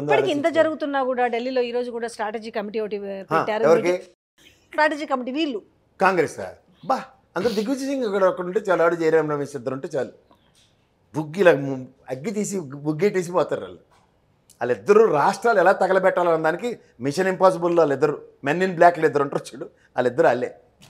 ఉందో ఇప్పటికి ఇంత ఆలోచించుకోండి. జరుగుతున్నా కూడా ఢిల్లీలో ఈ రోజు కూడా స్ట్రాటజీ కమిటీ ఒకటి ఆ, పెట్టారు ఎవరికి స్ట్రాటజీ కమిటీ వీళ్ళు కాంగ్రెస్ బా అందరూ దిగ్విజయ్ సింగ్ ఇక్కడ ఒకటి ఉంటే చాలు ఆడు జయరాం రమేష్ ఇద్దరు ఉంటే చాలు బుగ్గిలా ము- అగ్గి తీసి బుగ్గేటేసి పోతారు వాళ్ళు వాళ్ళిద్దరూ రాష్ట్రాలు ఎలా తగలబెట్టాలన్న దానికి మిషన్ ఇంపాసిబుల్ వాళ్ళిద్దరు మెన్ ఇన్ బ్లాక్లు ఇద్దరు ఉంటారు చూడు వాళ్ళిద్దరు వాళ్ళే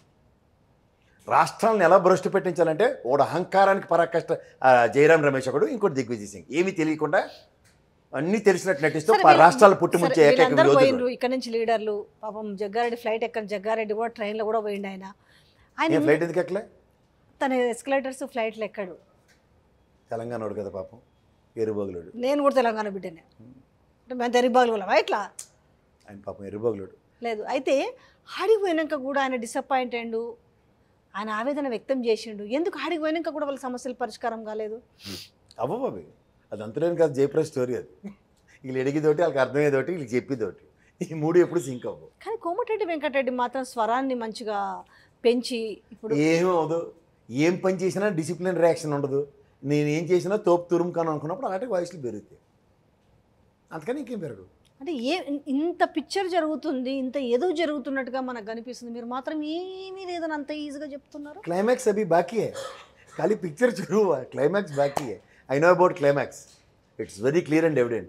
రాష్ట్రాలను ఎలా భ్రష్టు పెట్టించాలంటే ఓడ అహంకారానికి పరాకష్ట ఆ, జయరాం రమేష్ ఒకడు ఇంకోటి దిగ్విజయ్ సింగ్ ఏమీ తెలియకుండా అన్నీ తెలిసినట్టు నటిస్తూ సరే, ప- వీళ్ళు- రాష్ట్రాలు పుట్టిముంచే సరే, ఏకైక వీళ్ళందరూ యోధుడు పోయినరు ఇక్కడ నుంచి లీడర్లు పాపం జగ్గారెడ్డి ఫ్లైట్ ఎక్కడ జగ్గారెడ్డి కూడా ట్రైన్లో కూడా పోయిండు ఆయన ఏ ఆయన ఫ్లైట్ ఎందుకు ఎక్కలే తన ఎస్కలేటర్స్ ఫ్లైట్లు ఎక్కడు తెలంగాణ వాడు కదా పాపం ఎరుబోగులుడు నేను కూడా తెలంగాణ బిడ్డనే అంటే మేము తెరిబాగులు వాళ్ళమా ఇట్లా ఆయన పాపం ఎరుబోగులుడు లేదు అయితే ఆడికి పోయినాక కూడా ఆయన డిసప్పాయింట్ అయ్యిండు ఆయన ఆవేదన వ్యక్తం చేసిండు ఎందుకు ఆడికి పోయినాక కూడా వాళ్ళ సమస్యలు పరిష్కారం కాలేదు అవ్వబాబు అది అంతలేని కాదు జయప్రద స్టోరీ అది వీళ్ళు ఎడిగిదోటి వాళ్ళకి అర్థమయ్యేదోటి వీళ్ళకి చెప్పేదోటి ఈ మూడు ఎప్పుడు సింక్ అవ్వవు కానీ కోమటిరెడ్డి వెంకటరెడ్డి మాత్రం స్వరాన్ని మంచిగా పెంచి ఇప్పుడు ఏం అవ్వదు ఏం పని చేసినా డిసిప్లిన్ రియాక్షన్ ఉండదు నేను ఏం చేసినా తోపు తురుము కాను అనుకున్నప్పుడు అలాంటి వాయిస్లు పెరుగుతాయి అంతకని ఇంకేం పెరగదు అంటే ఏ ఇంత పిక్చర్ జరుగుతుంది ఇంత ఏదో జరుగుతున్నట్టుగా మనకు కనిపిస్తుంది మీరు మాత్రం ఏమీ లేదని అంత ఈజీగా చెప్తున్నారు క్లైమాక్స్ అవి బాకీ है खाली पिक्चर शुरू हुआ है क्लाइमैक्स बाकी है I know about climax it's very clear and evident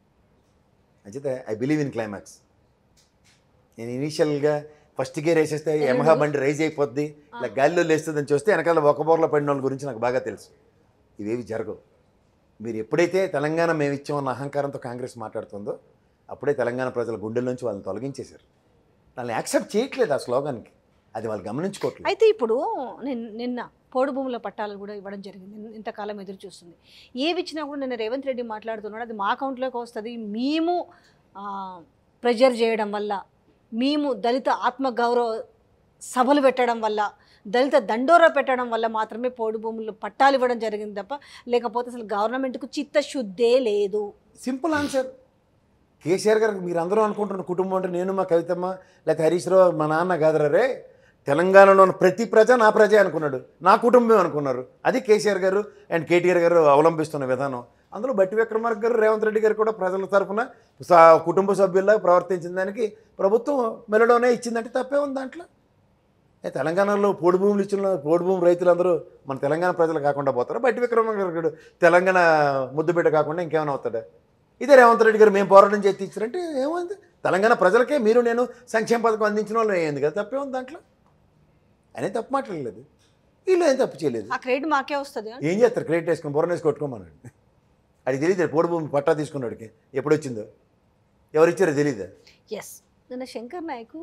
అంచేతే ఐ బిలీవ్ ఇన్ క్లైమాక్స్ నేను ఇనీషియల్గా ఫస్ట్ గేర్ వేసేస్తే యమహా బండి రైజ్ అయిపోద్ది ఇలా గాలిలో లేస్తుందని చూస్తే వెనకాల ఒక బోర్లో పడిన వాళ్ళ గురించి నాకు బాగా తెలుసు ఇవేవి జరగవు మీరు ఎప్పుడైతే తెలంగాణ మేము ఇచ్చామన్న అహంకారంతో కాంగ్రెస్ మాట్లాడుతుందో అప్పుడే తెలంగాణ ప్రజల గుండెల నుంచి వాళ్ళని తొలగించేశారు వాళ్ళని యాక్సెప్ట్ చేయట్లేదు ఆ స్లోగాన్కి అది వాళ్ళు గమనించుకోవట్లేదు అయితే ఇప్పుడు నిన్- నిన్న పోడు భూముల పట్టాలు కూడా ఇవ్వడం జరిగింది ఇన్- ఇంతకాలం ఎదురు చూస్తుంది ఏవి ఇచ్చినా కూడా నిన్న రేవంత్ రెడ్డి మాట్లాడుతున్నాడు అది మా అకౌంట్లోకి వస్తుంది మేము ప్రెజర్ చేయడం వల్ల మేము దళిత ఆత్మగౌరవ సభలు పెట్టడం వల్ల దళిత దండోరా పెట్టడం వల్ల మాత్రమే పోడు భూములు పట్టాలు ఇవ్వడం జరిగింది తప్ప లేకపోతే అసలు గవర్నమెంట్కు చిత్తశుద్ధే లేదు సింపుల్ ఆన్సర్ కేసీఆర్ గారు మీరు అందరూ అనుకుంటున్న కుటుంబం అంటే నేను మా కవితమ్మ లేకపోతే హరీష్ రావు మా నాన్న కాదురా రే తెలంగాణలో ఉన్న ప్రతి ప్రజ నా ప్రజ అనుకున్నాడు నా కుటుంబం అనుకున్నారు అది కేసీఆర్ గారు అండ్ కేటీఆర్ గారు అవలంబిస్తున్న విధానం అందులో బట్టి విక్రమార్క గారు రేవంత్ రెడ్డి గారు కూడా ప్రజల తరఫున సా- కుటుంబ సభ్యుల్లా ప్రవర్తించిన దానికి ప్రభుత్వం మెలడోనే ఇచ్చిందంటే తప్పే ఉంది దాంట్లో ఏ తెలంగాణలో పోడు భూములు ఇచ్చిన పోడు భూమి రైతులందరూ మన తెలంగాణ ప్రజలు కాకుండా పోతారు బట్టి విక్రమార్క గారు తెలంగాణ ముద్దుబిడ్డ కాకుండా ఇంకేమైనా అవుతాడా ఇదే రేవంత్ రెడ్డి గారు మేము పోరాటం చేసి ఇచ్చారంటే ఏమైంది తెలంగాణ ప్రజలకే మీరు నేను సంక్షేమ పథకం అందించిన వాళ్ళు అయ్యింది కదా తప్పే ఉంది దాంట్లో అనే తప్పు మాట్లాడలేదు వీళ్ళు ఏం తప్పు చేయలేదు ఆ క్రెడిట్ మాకే వస్తుంది ఏం చేస్తారు క్రెడిట్ వేసుకొని బొరణ వేసి కొట్టుకోమన్నాడు అది తెలియదు పోడు భూమి పట్టా తీసుకున్నాడికి ఎప్పుడు వచ్చిందో ఎవరు ఇచ్చారో తెలియదా ఎస్ నిన్న శంకర్ నాయకు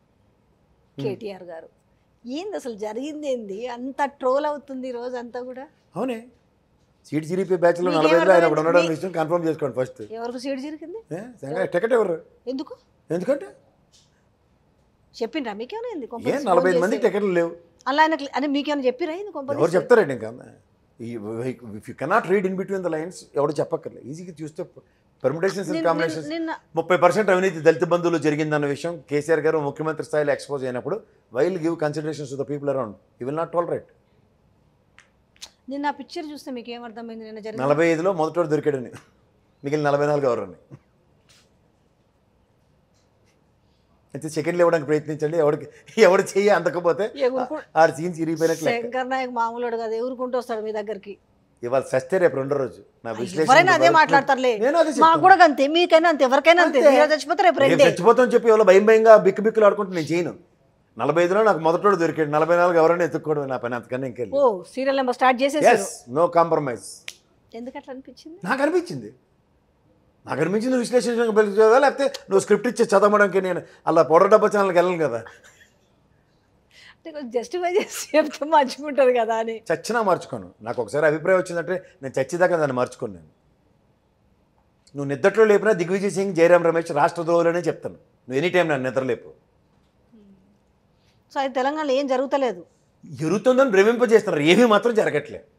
కేటీఆర్ గారు ఏంది అసలు జరిగింది ఏంది అంత ట్రోల్ అవుతుంది ఈ రోజు అంతా కూడా అవునే సీట్ చిరిపే బ్యాచ్లో మీకేం నలభై ఐదులో ఆయన ఒకడు అర్థమైంది? ఉన్నాడు విషయం కన్ఫర్మ్ చేసుకోండి ఫస్ట్ ఎవరికి సీట్ జరిగింది టికెట్ ఎవరు ఎందుకు ఎందుకంటే చెప్పిండ్రా మీకేమైనా ఏంది ఏ నలభై ఐదు మంది టికెట్లు లేవు అలా ఆయన అని మీకేమైనా చెప్పిరా ఏంది కొంపదీసి? ఎవరు చెప్తారండి ఇంకా if you cannot read in between the lines ఎవడు చెప్పక్కర్లేదు ఈజీగా చూస్తే పెర్మిటేషన్స్ అండ్ నిన్న- కాంబినేషన్స్ నిన్న ముప్పై పర్సెంట్ అవినీతి దళిత బంధువులు జరిగిందన్న విషయం కేసీఆర్ గారు ముఖ్యమంత్రి స్థాయిలో ఎక్స్పోజ్ అయినప్పుడు while give considerations to the people around you will not tolerate నిన్న ఆ పిక్చర్ చూస్తే మీకు ఏమర్థమైంది నిన్న జరిగింది నలభై ఐదులో మొదటోడు దొరికాడని మిగిలిన నలభై నాలుగు ఎవరని అయితే సెకండ్లు ఇవ్వడానికి ప్రయత్నించండి ఎవరికి ఎవరు చెయ్యి అందకపోతే ఎగురుకు- ఆరు సీన్స్ ఇరిగిపోయినట్లు లెక్క. శంకర్ నాయక్ మామూలుడు కదా ఎవరుకుంటూ వస్తాడు మీ దగ్గరికి ఇవాళ సస్తే రేపు రెండో రోజు నా విశ్లేషణ ఎవరైనా అదే మాట్లాడతారులే నేను అదే మాకు చెప్తాను. కూడా అంతే మీకైనా అంతే ఎవరికైనా అంతే అంతే. మీరు చచ్చిపోతే రేపు రేపు రెండే చచ్చిపోతాం చెప్పి ఎవరో భయం భయంగా బిక్కు బిక్కులు ఆడుకుంటే నేను చేయను నలభై ఐదులో నాకు మొదటోడు దొరికాడు నలభై నాలుగు ఎవరైనా ఎత్తుక్కోవడం నా పని అంతకన్నా ఇంకెళ్ళి ఓ సీరియల్ నెంబర్ స్టార్ట్ చేసేసారు ఎస్ నో కాంప్రమైజ్ ఎందుకు అట్లా అనిపించింది నాకు అనిపించింది నాకు అనిపించింది విశ్లేషణ చదవా లేకపోతే నువ్వు స్క్రిప్ట్ ఇచ్చి చదవడానికి నేను అలా పొడ డబ్బా ఛానల్కి వెళ్ళను కదా జస్టిఫై చేసి చెప్తే మంచిగుంటుంది కదా అని చచ్చినా మార్చుకోను నాకు ఒకసారి అభిప్రాయం వచ్చిందంటే నేను చచ్చిదాకా దాన్ని మార్చుకోను నేను నువ్వు నిద్రలో లేపినా దిగ్విజయ్ సింగ్ జయరాం రమేష్ రాష్ట్ర ద్రోహులనే చెప్తాను నువ్వు ఎనీ టైం నన్ను నిద్రలేపు సో అది తెలంగాణలో ఏం జరుగుతలేదు జరుగుతుందని భ్రమింపజేస్తున్నారు ఏమీ మాత్రం జరగట్లే